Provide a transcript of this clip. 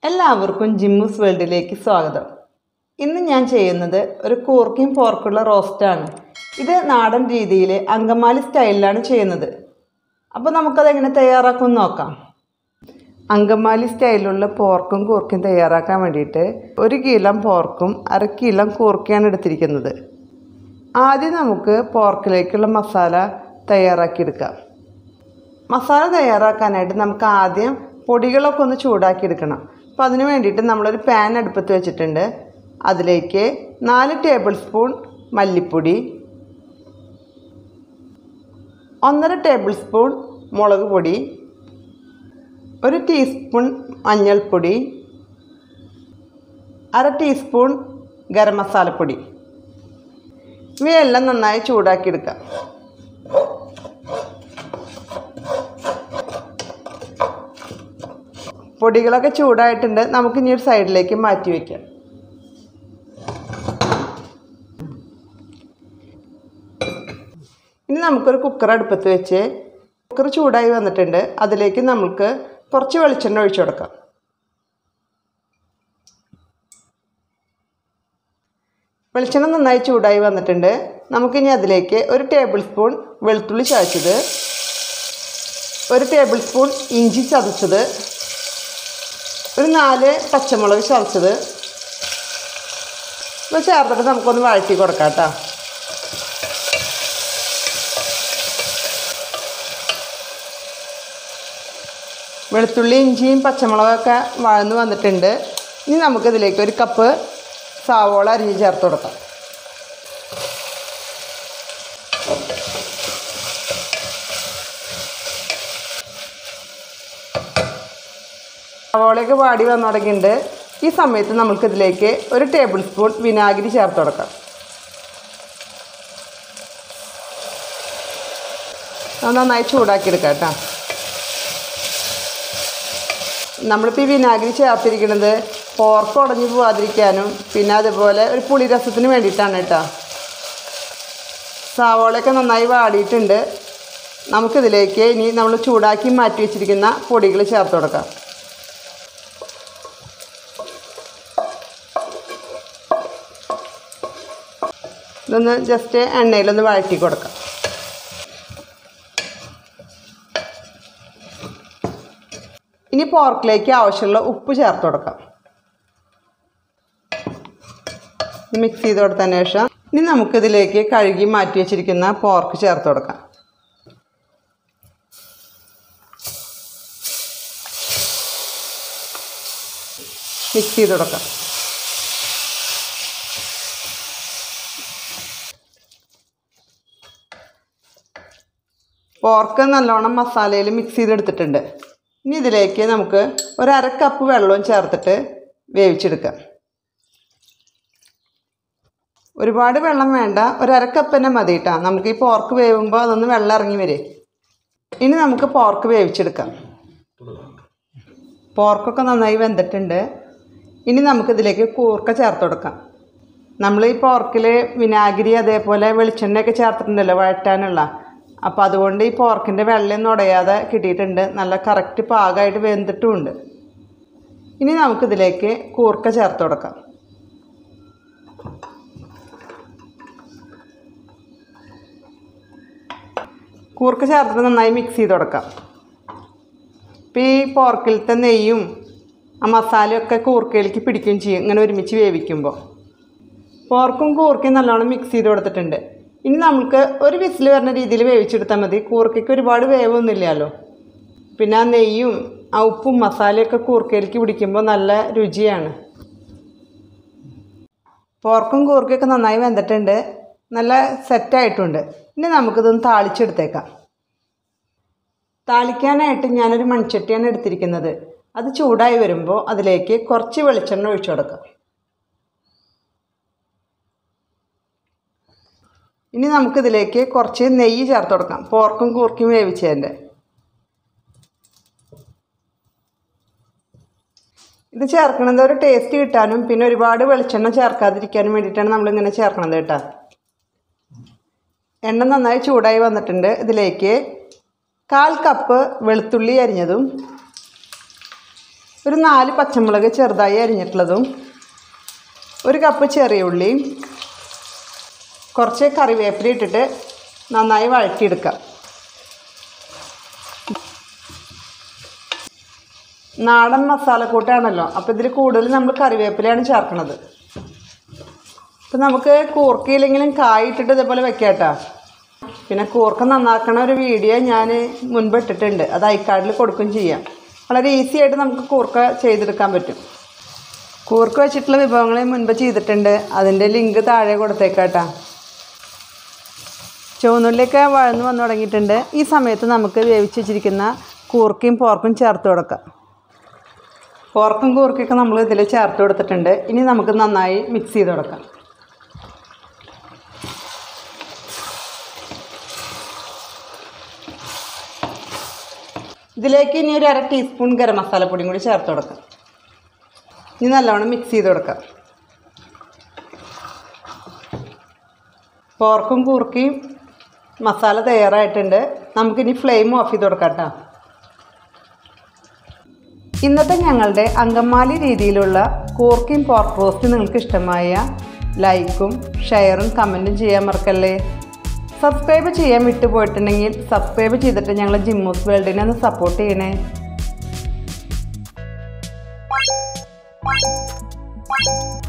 എല്ലാവർക്കും ജിമ്മൂസ് വേൾഡിലേക്ക് സ്വാഗതം ഇന്ന് ഞാൻ ചെയ്യുന്നത് ഒരു കൂർക്കയും പോർക്കുള്ള റോസ്റ്റാണ് ഇത് നാടൻ രീതിയിൽ അങ്കമാലി സ്റ്റൈലിലാണ് ചെയ്യുന്നത് അപ്പോൾ നമുക്കതെങ്ങനെ തയ്യാറാക്കും എന്ന് നോക്കാം അങ്കമാലി സ്റ്റൈലിലുള്ള പോർക്കും കൂർക്കയും തയ്യാറാക്കാൻ വേണ്ടിയിട്ട് ഒരു കിലം പോർക്കും അര കിലം കൂർക്കയാണ് എടുത്തിരിക്കുന്നത് ആദ്യം നമുക്ക് പോർക്കിലേക്കുള്ള മസാല തയ്യാറാക്കിയെടുക്കാം മസാല തയ്യാറാക്കാനായിട്ട് നമുക്ക് ആദ്യം പൊടികളൊക്കെ ഒന്ന് ചൂടാക്കി എടുക്കണം അപ്പോൾ അതിന് വേണ്ടിയിട്ട് നമ്മളൊരു പാൻ അടുപ്പത്ത് വെച്ചിട്ടുണ്ട് അതിലേക്ക് നാല് ടേബിൾ സ്പൂൺ മല്ലിപ്പൊടി ഒന്നര ടേബിൾ സ്പൂൺ മുളക് പൊടി ഒരു ടീസ്പൂൺ മഞ്ഞൾപ്പൊടി അര ടീസ്പൂൺ ഗരം മസാലപ്പൊടി ഇവയെല്ലാം നന്നായി ചൂടാക്കിയെടുക്കാം പൊടികളൊക്കെ ചൂടായിട്ടുണ്ട് നമുക്ക് ഇനി ഒരു സൈഡിലേക്ക് മാറ്റി വയ്ക്കാം ഇനി നമുക്കൊരു കുക്കർ അടുപ്പത്ത് വെച്ച് കുക്കർ ചൂടായി വന്നിട്ടുണ്ട് അതിലേക്ക് നമുക്ക് കുറച്ച് വെളിച്ചെണ്ണ ഒഴിച്ചു കൊടുക്കാം വെളിച്ചെണ്ണ നന്നായി ചൂടായി വന്നിട്ടുണ്ട് നമുക്കിനി അതിലേക്ക് ഒരു ടേബിൾ സ്പൂൺ വെളുത്തുള്ളി ചതച്ചത് ഒരു ടേബിൾ സ്പൂൺ ഇഞ്ചി ചതച്ചത് ഒരു നാല് പച്ചമുളക് ചതച്ചത് ഇത് ചേർത്തിട്ട് നമുക്കൊന്ന് വഴറ്റി കൊടുക്കാം കേട്ടോ വെളുത്തുള്ളി ഇഞ്ചിയും പച്ചമുളകൊക്കെ വഴന്ന് വന്നിട്ടുണ്ട് ഇനി നമുക്കിതിലേക്ക് ഒരു കപ്പ് സാവോള അരിഞ്ഞ് ചേർത്ത് കൊടുക്കാം സവോളയൊക്കെ വാടി വന്നു തുടങ്ങിയിട്ടുണ്ട് ഈ സമയത്ത് നമുക്കിതിലേക്ക് ഒരു ടേബിൾ സ്പൂൺ വിനാഗിരി ചേർത്ത് കൊടുക്കാം അത് നന്നായി ചൂടാക്കിയെടുക്കാം കേട്ടോ നമ്മളിപ്പോൾ ഈ വിനാഗിരി ചേർത്തിരിക്കുന്നത് പോർക്ക് ഉടഞ്ഞു പോവാതിരിക്കാനും പിന്നെ അതുപോലെ ഒരു പുളി രസത്തിന് വേണ്ടിയിട്ടാണ് കേട്ടോ സവോളയൊക്കെ നന്നായി വാടിയിട്ടുണ്ട് നമുക്കിതിലേക്ക് ഇനി നമ്മൾ ചൂടാക്കി മാറ്റി വെച്ചിരിക്കുന്ന പൊടികൾ ചേർത്ത് കൊടുക്കാം ഇതൊന്ന് ജസ്റ്റ് എണ്ണയിലൊന്ന് വഴറ്റി കൊടുക്കാം ഇനി പോർക്കിലേക്ക് ആവശ്യമുള്ള ഉപ്പ് ചേർത്ത് കൊടുക്കാം മിക്സ് ചെയ്ത് കൊടുത്തതിന് ശേഷം ഇനി നമുക്കിതിലേക്ക് കഴുകി മാറ്റി വെച്ചിരിക്കുന്ന പോർക്ക് ചേർത്ത് കൊടുക്കാം മിക്സ് ചെയ്ത് കൊടുക്കാം പോർക്ക് നല്ലോണം മസാലയിൽ മിക്സ് ചെയ്തെടുത്തിട്ടുണ്ട് ഇനി ഇതിലേക്ക് നമുക്ക് ഒരു അര കപ്പ് വെള്ളവും ചേർത്തിട്ട് വേവിച്ചെടുക്കാം ഒരുപാട് വെള്ളം വേണ്ട ഒരു അര കപ്പ് തന്നെ മതി കേട്ടോ നമുക്ക് ഈ പോർക്ക് വേവുമ്പോൾ അതൊന്ന് വെള്ളം ഇറങ്ങി വരും ഇനി നമുക്ക് പോർക്ക് വേവിച്ചെടുക്കാം പോർക്കൊക്കെ നന്നായി വെന്തിട്ടുണ്ട് ഇനി നമുക്കിതിലേക്ക് കൂർക്ക ചേർത്ത് കൊടുക്കാം നമ്മൾ ഈ പോർക്കിൽ വിനാഗിരി അതേപോലെ വെളിച്ചെണ്ണയൊക്കെ ചേർത്തിട്ടുണ്ടല്ലോ വഴറ്റാനുള്ള അപ്പോൾ അതുകൊണ്ട് ഈ പോർക്കിൻ്റെ വെള്ളയൊന്നും ഉടയാതെ കിട്ടിയിട്ടുണ്ട് നല്ല കറക്റ്റ് പാകമായിട്ട് വെന്തിട്ടുമുണ്ട് ഇനി നമുക്കിതിലേക്ക് കൂർക്ക ചേർത്ത് കൊടുക്കാം കൂർക്ക ചേർത്തിട്ട് നന്നായി മിക്സ് ചെയ്ത് കൊടുക്കാം ഇപ്പോൾ ഈ പോർക്കിലത്തെ നെയ്യും ആ മസാലയൊക്കെ കൂർക്കയിലേക്ക് പിടിക്കുകയും ചെയ്യും ഇങ്ങനെ ഒരുമിച്ച് വേവിക്കുമ്പോൾ പോർക്കും കൂർക്കയും നല്ലോണം മിക്സ് ചെയ്ത് കൊടുത്തിട്ടുണ്ട് ഇനി നമുക്ക് ഒരു വിസിൽ വരുന്ന രീതിയിൽ വേവിച്ചെടുത്താൽ മതി കൂർക്കയ്ക്ക് ഒരുപാട് വേവൊന്നുമില്ലല്ലോ പിന്നെ ആ നെയ്യും ആ ഉപ്പും മസാലയൊക്കെ കൂർക്കയിലേക്ക് പിടിക്കുമ്പോൾ നല്ല രുചിയാണ് പോർക്കും കൂർക്കയൊക്കെ നന്നായി വെന്തിട്ടുണ്ട് നല്ല സെറ്റായിട്ടുണ്ട് ഇനി നമുക്കിതൊന്ന് താളിച്ചെടുത്തേക്കാം താളിക്കാനായിട്ട് ഞാനൊരു മൺചട്ടിയാണ് എടുത്തിരിക്കുന്നത് അത് ചൂടായി വരുമ്പോൾ അതിലേക്ക് കുറച്ച് വെളിച്ചെണ്ണ ഒഴിച്ചു കൊടുക്കാം ഇനി നമുക്കിതിലേക്ക് കുറച്ച് നെയ്യ് ചേർത്ത് കൊടുക്കാം പോർക്കും കൂർക്കും വേവിച്ചതിൻ്റെ ഇത് ചേർക്കണത് ഒരു ടേസ്റ്റ് കിട്ടാനും പിന്നെ ഒരുപാട് വെളിച്ചെണ്ണ ചേർക്കാതിരിക്കാനും വേണ്ടിയിട്ടാണ് നമ്മളിങ്ങനെ ചേർക്കണത് കേട്ടോ എണ്ണ നന്നായി ചൂടായി വന്നിട്ടുണ്ട് ഇതിലേക്ക് കാൽ കപ്പ് വെളുത്തുള്ളി അരിഞ്ഞതും ഒരു നാല് പച്ചമുളക് ചെറുതായി അരിഞ്ഞിട്ടുള്ളതും ഒരു കപ്പ് ചെറിയ ഉള്ളിയും കുറച്ച് കറിവേപ്പില ഇട്ടിട്ട് നന്നായി വഴറ്റിയെടുക്കാം നാടൻ മസാലക്കൂട്ടാണല്ലോ അപ്പോൾ ഇതിൽ കൂടുതൽ നമ്മൾ കറിവേപ്പിലയാണ് ചേർക്കണത് ഇപ്പം നമുക്ക് കൂർക്കയില്ലെങ്കിലും കായ് ഇട്ടിട്ട് ഇതേപോലെ വെക്കാം കേട്ടോ പിന്നെ കൂർക്ക നന്നാക്കണ ഒരു വീഡിയോ ഞാൻ മുൻപ് ഇട്ടിട്ടുണ്ട് അത് ഐക്കാർഡിൽ കൊടുക്കുകയും ചെയ്യാം വളരെ ഈസി ആയിട്ട് നമുക്ക് കൂർക്ക ചെയ്തെടുക്കാൻ പറ്റും കൂർക്ക വെച്ചിട്ടുള്ള വിഭവങ്ങൾ മുൻപ് ചെയ്തിട്ടുണ്ട് അതിൻ്റെ ലിങ്ക് താഴെ കൊടുത്തേക്കാട്ടാ ചുവന്നുള്ളിയൊക്കെ വഴന്നു വന്നു തുടങ്ങിയിട്ടുണ്ട് ഈ സമയത്ത് നമുക്ക് വേവിച്ച് വെച്ചിരിക്കുന്ന കൂർക്കയും പോർക്കും ചേർത്ത് കൊടുക്കാം പോർക്കും കൂർക്കൊക്കെ നമ്മൾ ഇതിൽ ചേർത്ത് കൊടുത്തിട്ടുണ്ട് ഇനി നമുക്ക് നന്നായി മിക്സ് ചെയ്ത് കൊടുക്കാം ഇതിലേക്ക് ഇനി ഒരു അര ടീസ്പൂൺ ഗരം മസാലപ്പൊടിയും കൂടി ചേർത്ത് കൊടുക്കാം ഇനി നല്ലവണ്ണം മിക്സ് ചെയ്ത് കൊടുക്കാം പോർക്കും കൂർക്കയും മസാല തയ്യാറായിട്ടുണ്ട് നമുക്കിനി ഫ്ലെയിം ഓഫ് ചെയ്ത് കൊടുക്കാം കേട്ടോ ഇന്നത്തെ ഞങ്ങളുടെ അങ്കമാലി രീതിയിലുള്ള കൂർക്കയും പോർക്ക് റോസ്റ്റ് നിങ്ങൾക്ക് ഇഷ്ടമായ ലൈക്കും ഷെയറും കമൻറ്റും ചെയ്യാൻ മറക്കല്ലേ സബ്സ്ക്രൈബ് ചെയ്യാൻ വിട്ടുപോയിട്ടുണ്ടെങ്കിൽ സബ്സ്ക്രൈബ് ചെയ്തിട്ട് ഞങ്ങളെ ജിമ്മൂസ് വേൾഡിനെ ഒന്ന് സപ്പോർട്ട് ചെയ്യണേ